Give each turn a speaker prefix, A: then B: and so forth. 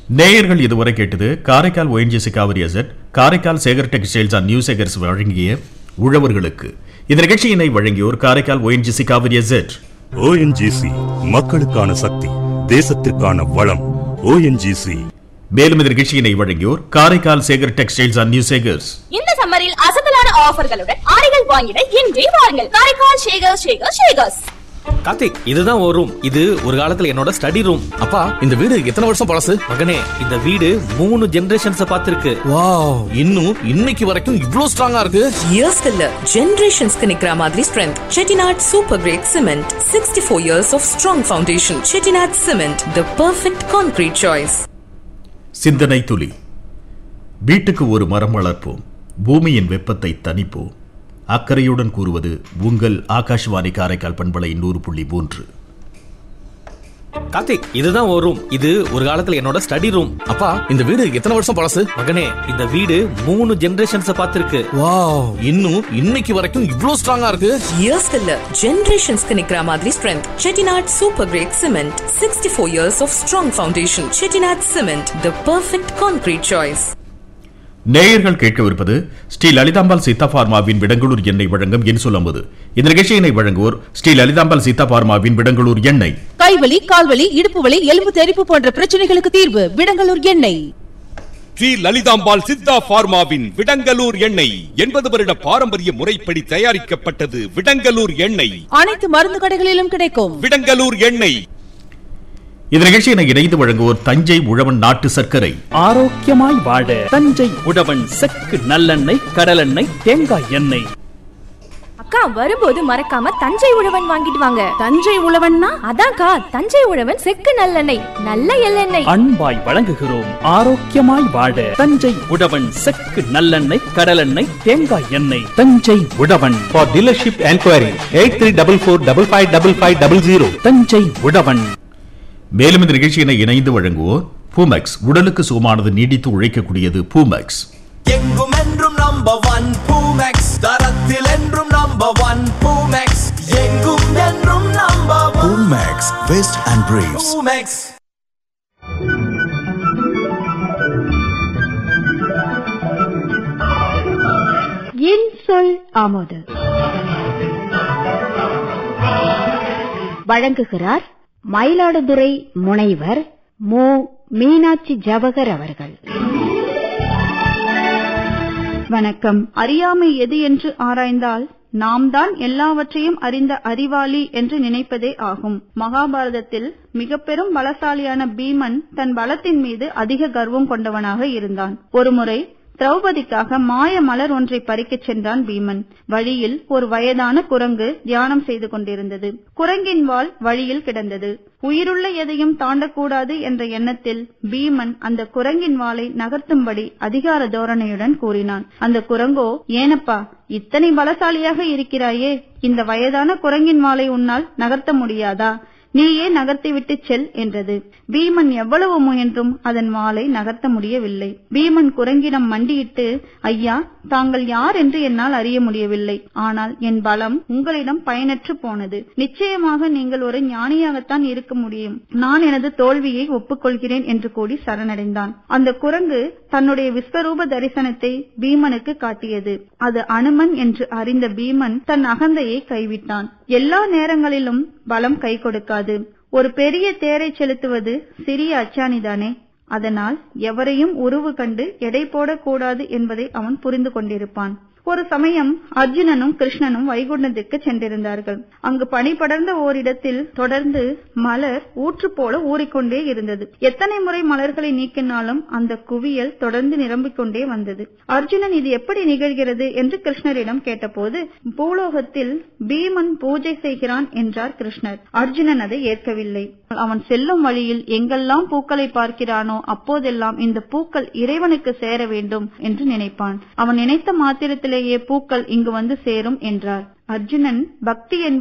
A: நேயர்கள் இதுவரை கேட்டது Karaikal ONGC Kaveri asset Karaikal Sekar textiles and new Sekars வழங்கிய உழவர்களுக்கு இந்த நிகழ்ச்சியினை வழங்கியோர் Karaikal ONGC Kaveri asset
B: ONGC மக்களுக்கான சக்தி தேசத்திற்கான வளம் ஓஎன்ஜிசி
A: மேலும் இந்த நிகழ்ச்சியினை வழங்கியோர் Karaikal Sekar textiles and new Sekars
C: இந்த சம்மரில் அசத்தலான ஆஃபர்களுடன் ஆடைகள் வாங்கிட இன்றே வாருங்கள் காரைக்கால் ஷேகர் ஷேகர் ஷேகர்ஸ்
D: கார்த்திக் இதுதான் ஒரு ரூம் இது ஒரு காலத்துல என்னோட ஸ்டடி ரூம்
E: அப்பா இந்த வீடு எத்தனை வருஷம் பழசு
D: மகனே இந்த வீடு மூணு ஜெனரேஷன்ஸ் பார்த்திருக்கு
E: வாவ் இன்னும் இன்னைக்கு வரைக்கும் இவ்ளோ ஸ்ட்ராங்கா இருக்கு
F: இயர்ஸ்க்கு இல்ல ஜெனரேஷன்ஸ்க்கு நிக்கிற மாதிரி strength Chettinad super great cement sixty four years of strong foundation Chettinad cement the perfect concrete choice
A: சிந்தனை துளி வீட்டுக்கு ஒரு மரம் வளர்ப்போம் பூமியின் வெப்பத்தை தணிப்போம் அக்கறையுடன் கூறுவது உங்கள் ஆகாஷ்வாணி காரைக்கால் பண்பலை நூறு புள்ளி மூன்று
D: கார்த்திக் இதுதான் ஒரு ரூம் இது ஒரு காலத்துல என்னோட ஸ்டடி ரூம்
E: அப்பா இந்த வீடு எத்தனை வருஷம் பழசு
D: மகனே இந்த வீடு மூணு ஜெனரேஷன்ஸ் பார்த்திருக்கு
E: வாவ் இன்னும் இன்னைக்கு வரைக்கும் இவ்ளோ ஸ்ட்ராங்கா இருக்கு
F: இயர்ஸ்க்கு இல்ல ஜெனரேஷன்ஸ்க்கு நிக்கிற மாதிரி strength Chettinad super great cement sixty four years of strong foundation Chettinad cement the perfect concrete choice
A: நேயர்கள் கேட்கவிருப்பது ஸ்ரீ லலிதாம்பாள் சீதா பார்மாவின் விடங்களூர் எண்ணெய் வழங்கும் என் சொல்லும்போது இந்த நிகழ்ச்சியினை வழங்குவோர் ஸ்ரீ லலிதாம்பாள் சீதா பார்மாவின் விடங்களூர் எண்ணெய்
G: கைவலி கால்வலி இடுப்பு வலி எலும்பு தெறிப்பு போன்ற பிரச்சனைகளுக்கு தீர்வு விடங்கலூர் எண்ணெய்
H: ஸ்ரீ லலிதாம்பாள் சித்தா பார்மாவின் விடங்கலூர் எண்ணெய் எண்பது வருட பாரம்பரிய முறைப்படி தயாரிக்கப்பட்டது விடங்கலூர் எண்ணெய்
G: அனைத்து மருந்து கடைகளிலும் கிடைக்கும்
H: விடங்கலூர் எண்ணெய்
A: இந்த நிகழ்ச்சியினை இணைந்து வழங்குவோர் தஞ்சை உழவன் நாட்டு சர்க்கரை
I: ஆரோக்கியமாய் வாழ தஞ்சை உழவன் செக்கு நல்லெண்ணெய் கடலெண்ணெய் தேங்காய் எண்ணெய்
C: அக்கா வரும்போது மறக்காம தஞ்சை உழவன் வாங்கிட்டு வாங்க
G: தஞ்சை உழவன்னா
C: அதான்க்கா தஞ்சை உழவன் செக்கு நல்லெண்ணெய் நல்ல எள்ளெண்ணெய்
I: அன்பாய் வழங்குகிறோம் ஆரோக்கியமாய் வாழ தஞ்சை உழவன் செக்கு நல்லெண்ணெய் கடலெண்ணெய் தேங்காய் எண்ணெய் தஞ்சை உழவன்
J: For dealership enquiry, 8344555500.
I: தஞ்சை உழவன்
A: மேலும் இந்த நிகழ்ச்சியினை இணைந்து வழங்குவோர் பூமெக்ஸ் உடலுக்கு சுகமானது நீடித்து உழைக்கக்கூடியது பூமெக்ஸ்
K: எங்கும் என்றும் நம்பர் ஒன் பூமெக்ஸ் தரத்தில் என்றும் நம்பர் ஒன் பூமெக்ஸ் எங்கும் என்றும் number one
B: max vest and briefs
K: Boomex
G: என் சொல் ஆமோது வழங்குகிறார் மயிலாடுதுறை முனைவர் மு மீனாட்சி ஜவகர் அவர்கள்
L: வணக்கம் அறியாமை எது என்று ஆராய்ந்தால் நாம் தான் எல்லாவற்றையும் அறிந்த அறிவாளி என்று நினைப்பதே ஆகும் மகாபாரதத்தில் மிக பெரும் பலசாலியான பீமன் தன் பலத்தின் மீது அதிக கர்வம் கொண்டவனாக இருந்தான் ஒருமுறை திரௌபதிக்காக மாய மலர் ஒன்றை பறிக்கச் சென்றான் பீமன் வழியில் ஒரு வயதான குரங்கு தியானம் செய்து கொண்டிருந்தது குரங்கின் வால் வழியில் கிடந்தது உயிருள்ள எதையும் தாண்டக்கூடாது என்ற எண்ணத்தில் பீமன் அந்த குரங்கின் வாளை நகர்த்தும்படி அதிகார தோரணையுடன் கூறினான் அந்த குரங்கோ ஏனப்பா இத்தனை பலசாலியாக இருக்கிறாயே இந்த வயதான குரங்கின் வாளை உன்னால் நகர்த்த முடியாதா நீயே நகர்த்திவிட்டு செல் என்றது பீமன் எவ்வளவு முயன்றும் அதன் வாளை நகர்த்த முடியவில்லை பீமன் குரங்கிடம் மண்டியிட்டு ஐயா தாங்கள் யார் என்று என்னால் அறிய முடியவில்லை ஆனால் என் பலம் உங்களிடம் பயனற்று போனது நிச்சயமாக நீங்கள் ஒரு ஞானியாகத்தான் இருக்க முடியும் நான் எனது தோல்வியை ஒப்புக்கொள்கிறேன் என்று கூறி சரணடைந்தான் அந்த குரங்கு தன்னுடைய விஸ்வரூப தரிசனத்தை பீமனுக்கு காட்டியது அது அனுமன் என்று அறிந்த பீமன் தன் அகந்தையை கைவிட்டான் எல்லா நேரங்களிலும் பலம் கை கொடுக்காது ஒரு பெரிய தேரை செலுத்துவது சிறிய அச்சாணிதானே அதனால் எவரையும் உருவு கண்டு எடை போடக்கூடாது என்பதை அவன் புரிந்து கொண்டிருப்பான் ஒரு சமயம் அர்ஜுனனும் கிருஷ்ணனும் வைகுண்டத்திற்கு சென்றிருந்தார்கள் அங்கு பனிபடர்ந்த ஓரிடத்தில் தொடர்ந்து மலர் ஊற்று போல ஊறிக்கொண்டே இருந்தது எத்தனை முறை மலர்களை நீக்கினாலும் அந்த குவியல் தொடர்ந்து நிரம்பிக் கொண்டே வந்தது அர்ஜுனன் இது எப்படி நிகழ்கிறது என்று கிருஷ்ணரிடம் கேட்டபோது பூலோகத்தில் பீமன் பூஜை செய்கிறான் என்றார் கிருஷ்ணர் அர்ஜுனன் அதை ஏற்கவில்லை அவன் செல்லும் வழியில் எங்கெல்லாம் பூக்களை பார்க்கிறானோ அப்போதெல்லாம் இந்த பூக்கள் இறைவனுக்கு சேர வேண்டும் என்று நினைப்பான் அவன் நினைத்த மாத்திரத்திலேயே பூக்கள் இங்கு வந்து சேரும் என்றார் அர்ஜுனன் பக்தி என்பது